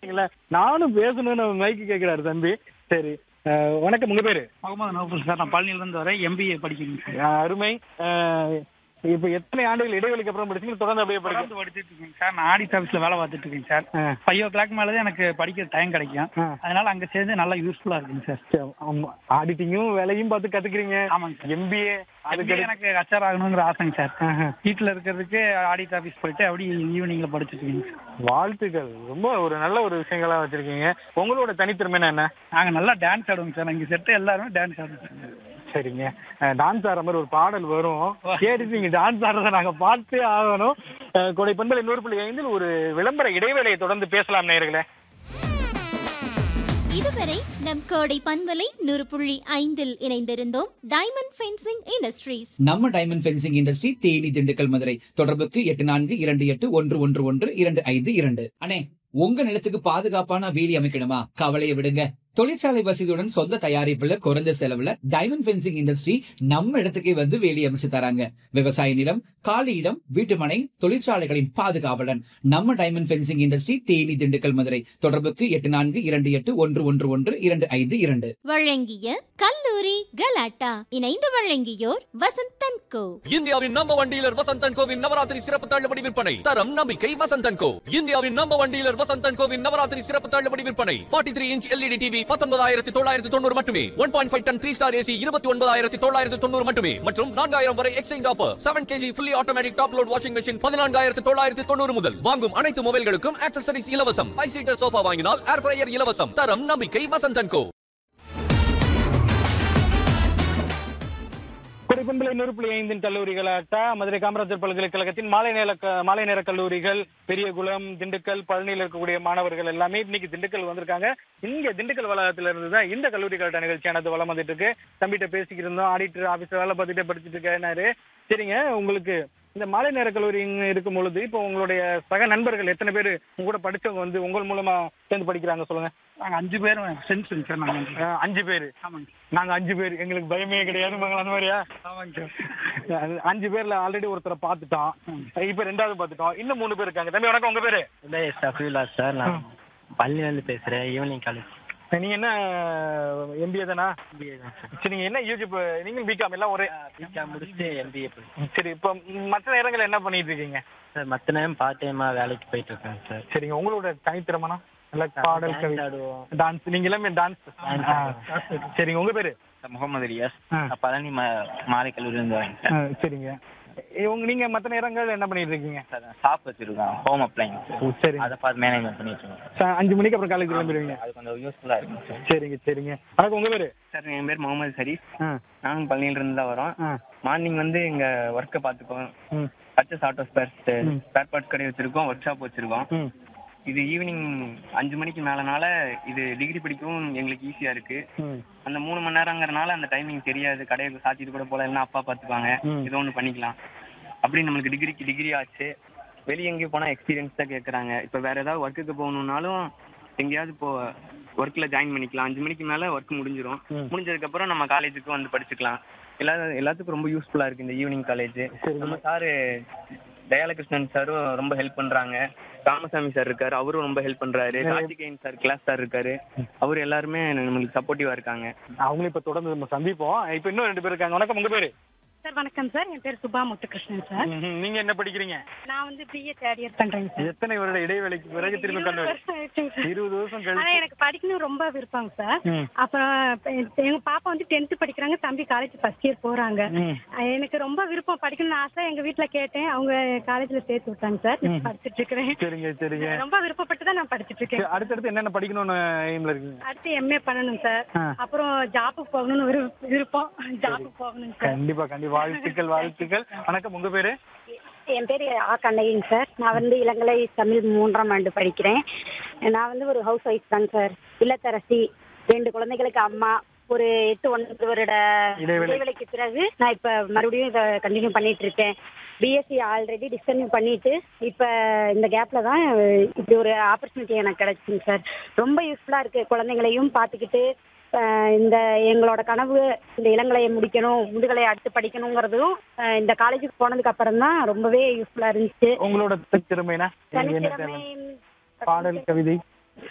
இல்ல நானும் பேசணும்னு மைக்கு கேக்குறாரு தம்பி சரி அஹ், வணக்கம் உங்க பேரு முகமது நௌஃபுல் சார் நான் பழனியிலேருந்து வரேன் எம்பிஏ படிக்கிறேன் சார் அஹ், அருமை அஹ், இப்ப எத்தனை ஆண்டுகள் இடைவெளிக்கு அப்புறம் படிச்சீங்க தொடர்ந்து அப்படியே படிக்க தொடர்ந்து படிச்சுட்டு இருக்கேன் சார் நான் ஆடிட் ஆஃபீஸில் வேலை பார்த்துட்டு இருக்கேன் சார் ஆ. ஃபைவ் ஓ கிளாக் மேலே தான் எனக்கு படிக்கிற டைம் கிடைக்கும் ஆ. அதனால அங்கே சேர்ந்து நல்லா யூஸ்ஃபுல்லாக இருக்குங்க சார் சரி, ஆமா ஆடிட்டிங்கும் வேலையும் பார்த்து கத்துக்கிறீங்க ஆமாங்க சார் எம்பிஏ அதுக்கு அதுக்கு எனக்கு ஹச்ஆர் ஆகணுங்கிற ஆசைங்க சார் ஆஹா. வீட்டில் இருக்கிறதுக்கு ஆடிட் ஆஃபீஸ் போயிட்டு அப்படி ஈவினிங்கில் படிச்சுட்டு இருக்கேங்க சார் வாழ்த்துக்கள் ரொம்ப ஒரு நல்ல ஒரு விஷயங்களா வச்சிருக்கீங்க உங்களோட தனித்திறமை என்ன நாங்கள் நல்லா டான்ஸ் ஆடுவோங்க சார் இங்கே செட்டு எல்லாருமே டான்ஸ் ஆடுவோம் சார் சரிங்க டான்ஸ் ஆடுற மாதிரி ஒரு பாடல் வரும் கேட்டுட்டு நீங்க டான்ஸ் ஆடுறத நாங்க பார்த்தே ஆகணும் அஹ், கொடை பண்பல் இன்னொரு புள்ளி ஐந்தில் ஒரு விளம்பர இடைவேளையை தொடர்ந்து பேசலாம் நேயர்களே இதுவரை நம் கோடை பண்பலை நூறு புள்ளி ஐந்தில் இணைந்திருந்தோம் டைமண்ட் ஃபென்சிங் இண்டஸ்ட்ரீஸ் நம்ம diamond fencing industry Theni Dindigul Madurai தொடர்புக்கு எட்டு நான்கு இரண்டு எட்டு ஒன்று ஒன்று ஒன்று இரண்டு ஐந்து இரண்டு அண்ணே உங்க நிலத்துக்கு பாதுகாப்பான வேலி அமைக்கணுமா கவலையை விடுங்க தொழிற்சாலை வசதியுடன் சொந்த தயாரிப்புல குறைஞ்ச செலவுல டைமண்ட் ஃபென்சிங் இண்டஸ்ட்ரி நம்ம இடத்துக்கே வந்து வேலி அமைச்சு தராங்க விவசாய நிலம் காலி இடம் வீட்டு மனை தொழிற்சாலைகளின் பாதுகாவலன் நம்ம diamond fencing industry Theni Dindigul Madurai தொடர்புக்கு எட்டு நான்கு இரண்டு எட்டு ஒன்று ஒன்று ஒன்று இரண்டு ஐந்து இரண்டு வழங்கிய கல்லூரி கலாட்டா இணைந்து வழங்கியோர் வசந்தன் கோ இந்தியாவின் நம்பர் ஒன் டீலர் வசந்தன் கோவின் நவராத்திரி சிறப்பு தள்ளுபடி விற்பனை தரம் நம்பிக்கை வசந்தன் கோ இந்தியாவின் நம்பர் ஒன் டீலர் வசந்தன் கோவின் நவராத்திரி சிறப்பு தள்ளுபடி விற்பனை 43 த்ரீ இன்ச் எல்இடி டிவி பத்தொன்பதாயிரத்தி தொள்ளாயிரத்தி தொண்ணூறு மட்டுமே one point five ton three star AC இருபத்தி ஒன்பதாயிரத்தி தொள்ளாயிரத்தி தொண்ணூறு மட்டுமே மற்றும் நான்காயிரம் வரை exchange offer seven KG fully automatic top load washing machine பதினான்காயிரத்தி தொள்ளாயிரத்தி தொண்ணூறு முதல் வாங்கும் அனைத்து மொபைல்களுக்கும் ஆக்சசரிஸ் இலவசம் ஃபைவ் சீட்டர் சோஃபா வாங்கினால் ஏர் ஃப்ரையர் இலவசம் தரம் நம்பிக்கை வசந்தன் கோ கொடைப்பண்பலை நூறு புள்ளி ஐந்தின் கல்லூரிகளாட்டா மதுரை காமராஜர் பல்கலைக்கழகத்தின் மாலை நேர க- மாலை நேர கல்லூரிகள் பெரியகுளம் திண்டுக்கல் பழனியில் இருக்கக்கூடிய மாணவர்கள் எல்லாமே இன்னைக்கு திண்டுக்கல் வந்திருக்காங்க இங்க திண்டுக்கல் வளாகத்துல இருந்து தான் இந்த கல்லூரிகளாட்ட நிகழ்ச்சியானது வளம் வந்துட்டு இருக்கு தம்பிட்ட பேசிக்கிட்டு இருந்தோம் ஆடிட்டர் ஆபீஸ்ல வேலை பார்த்துட்டே படிச்சுட்டு இருக்கேன்னாரு சரிங்க உங்களுக்கு இந்த மாலை நேர கல்லூரி இங்க இருக்கும் பொழுது இப்போ உங்களுடைய சக நண்பர்கள் எத்தனை பேர் உங்க கூட படிச்சவங்க வந்து உங்கள் மூலமா சேர்ந்து படிக்கிறாங்க சொல்லுங்க நாங்கள் அஞ்சு பேரும் ஃப்ரெண்ட்ஸுங்க சார் நாங்கள் அஹ் அஞ்சு பேர் ஆமாங்க நாங்க அஞ்சு பேர் எங்களுக்கு பயமே கிடையாது அந்த மாதிரியா ஆமாங்க சார் அது அஞ்சு பேர்ல ஆல்ரெடி ஒருத்தரை பார்த்துட்டோம் இப்ப ரெண்டாவது பார்த்துட்டோம் இன்னும் மூணு பேர் இருக்காங்க தம்பி வணக்கம் உங்க பேரு இல்லை சஃபியுல்லா சார் நான் பழனிலேருந்து பேசுகிறேன் ஈவினிங் காலேஜ் நீங்க என்ன எம்பிஏ தானா எம்பிஏ தான் சார் சரி நீங்க என்ன யூஜி நீங்க பிகாம் எல்லாம் ஒரே பிகாம் முடிச்சுட்டு எம்பிஏ போய் சரி இப்ப மற்ற நேரங்கள்ல என்ன பண்ணிட்டு இருக்கீங்க சார் மற்ற நேரம் பார்ட் டைமாக வேலைக்கு போயிட்டு இருக்கேன் சார் சரிங்க உங்களோட தனித்திறமனா நல்ல பாடல் கவி டான்ஸ் ஆடுவோம் டான்ஸ் நீங்க எல்லாமே டான்ஸ் சரிங்க உங்க பேரு முகமது ரியாஸ் ஆ. நான் பழனி மா மாலை கல்லூரிலேருந்து வரேங்க சார் ஆ, சரிங்க ஏ, உங்க நீங்க மற்ற நேரங்கள் என்ன பண்ணிட்டு இருக்கீங்க சார் நான் ஷாப் வச்சுருக்கேன் ஹோம் அப்ளைன்ஸ் ஓ, சரி அதை பார்த்து மேனேஜ்மெண்ட் பண்ணிட்டு இருக்கேன் ச- அஞ்சு மணிக்கு அப்புறம் காலேஜ் கிளம்பிடுவீங்க அது கொஞ்சம் யூஸ்ஃபுல்லாக இருக்குங்க சார் சரிங்க சரிங்க வணக்கம் உங்க பேரு சார் என் பேர் முகமது சரீஃப் ஆ, நாங்கள் பழனியிலேருந்து தான் வரோம் ஆ, மார்னிங் வந்து எங்கள் ஒர்க்கை பார்த்துக்கோம் ம், பர்ச்சேஸ் ஆட்டோ ஸ்பேர்ஸ் ம். ஸ்பேர் பார்ட்ஸ் கடை வச்சுருக்கோம் ஒர்க் ஷாப் வச்சுருக்கோம் ம். இது ஈவினிங் அஞ்சு மணிக்கு மேலனால இது டிகிரி படிக்கவும் எங்களுக்கு ஈஸியா இருக்கு ம். அந்த மூணு மணி நேரங்கிறனால அந்த டைமிங் தெரியாது கடையை சாத்திட்டு கூட போல இல்லைன்னா அப்பா பார்த்துப்பாங்க ம். ஏதோ ஒன்று பண்ணிக்கலாம் அப்படி நம்மளுக்கு டிகிரிக்கு டிகிரி ஆச்சு வெளியே எங்கேயும் போனால் எக்ஸ்பீரியன்ஸ் தான் கேட்குறாங்க இப்போ வேற ஏதாவது ஒர்க்குக்கு போகணுன்னாலும் எங்கேயாவது இப்போ ஒர்க்கில் ஜாயின் பண்ணிக்கலாம் அஞ்சு மணிக்கு மேலே ஒர்க் முடிஞ்சிடும் ம். முடிஞ்சதுக்கப்புறம் நம்ம காலேஜுக்கு வந்து படிச்சுக்கலாம் எல்லா எல்லாத்துக்கும் ரொம்ப யூஸ்ஃபுல்லாக இருக்குது இந்த ஈவினிங் காலேஜ் சரி. நம்ம சாரு தயாலகிருஷ்ணன் சாரும் ரொம்ப ஹெல்ப் பண்றாங்க ராமசாமி சார் இருக்காரு அவரும் ரொம்ப ஹெல்ப் பண்றாரு கார்த்திகேயன் சார் கிளாஸ் சார் இருக்காரு அவர் எல்லாருமே நம்மளுக்கு சப்போர்ட்டிவா இருக்காங்க அவங்களும் இப்ப தொடர்ந்து நம்ம சந்திப்போம் இப்ப இன்னும் ரெண்டு பேர் இருக்காங்க வணக்கம் உங்க பேரு சார் வணக்கம் சார் என் பேர் சுபா முத்துகிருஷ்ணன் சார் ம்ஹும். நீங்க என்ன படிக்கிறீங்க நான் வந்து பிஏ தேர்ட் இயர் பண்றேங்க சார் எத்தனை வருட இடைவேளைக்கு பிறகு திரும்ப இருபது கல்லூரி வருஷம் ஆயிடுச்சுங்க சார். இருபது வருஷம் ஆனா கழிச்சு எனக்கு படிக்கணும் ரொம்ப விருப்பங்க சார் ம். அப்புறம் இப்ப எங்க பாப்பா வந்து டென்த் படிக்கிறாங்க தம்பி காலேஜ் ஃபர்ஸ்ட் இயர் போறாங்க ம். அஹ் எனக்கு ரொம்ப விருப்பம் படிக்கணும்னு ஆசை எங்க வீட்ல கேட்டேன் அவங்க காலேஜ்ல சேர்த்து விட்டாங்க சார் ம். படிச்சிட்டு இருக்கிறேன் சரிங்க சரிங்க ரொம்ப விருப்பப்பட்டு தான் நான் படிச்சிட்டு சரி, இருக்கேன் அடுத்தடுத்து என்னென்ன படிக்கணும்னு எய்ம்ல இருக்கீங்க அடுத்து எம்ஏ பண்ணணும் சார் ஆ. அப்புறம் ஜாப்புக்கு போகணும்னு விரு- விருப்பம் ஜாப்புக்கு போகணும் சார் கண்டிப்பா கண்டிப்பா வாழ்த்துக்கள் வாழ்த்துக்கள் வணக்கம் உங்க பேரு என் பேர் ஆ கண்ணகிங்க சார் நான் வந்து இளங்கலை தமிழ் மூன்றாம் ஆண்டு படிக்கிறேன் நான் வந்து ஒரு ஹவுஸ் ஒய்ஃப் தாங்க சார் இல்லத்தரசி ரெண்டு குழந்தைகளுக்கு அம்மா ஒரு எட்டு ஒன்பது வருட இடைவெளி. இடைவெளிக்கு பிறகு நான் இப்போ மறுபடியும் இதை கண்டினியூ பண்ணிட்டு இருக்கேன் பிஎஸ்சி ஆல்ரெடி டிஸ்கன்டினியூ பண்ணிட்டு இப்போ இந்த கேப்ல தான் இப்படி ஒரு ஆப்பர்ச்சுனிட்டி எனக்கு கிடைச்சுங்க சார் ரொம்ப யூஸ்ஃபுல்லாக இருக்கு குழந்தைங்களையும் பார்த்துக்கிட்டு அஹ், இந்த எங்களோட கனவு இந்த இளங்கலையை முடிக்கணும் முதுகலை அடுத்து படிக்கணுங்கிறதும் அஹ், இந்த காலேஜுக்கு போனதுக்கு அப்புறம் தான் ரொம்பவே யூஸ்ஃபுல்லா இருந்துச்சு உங்களோட திறமைனா என்ன தனித்திறமை பாடல் கவிதை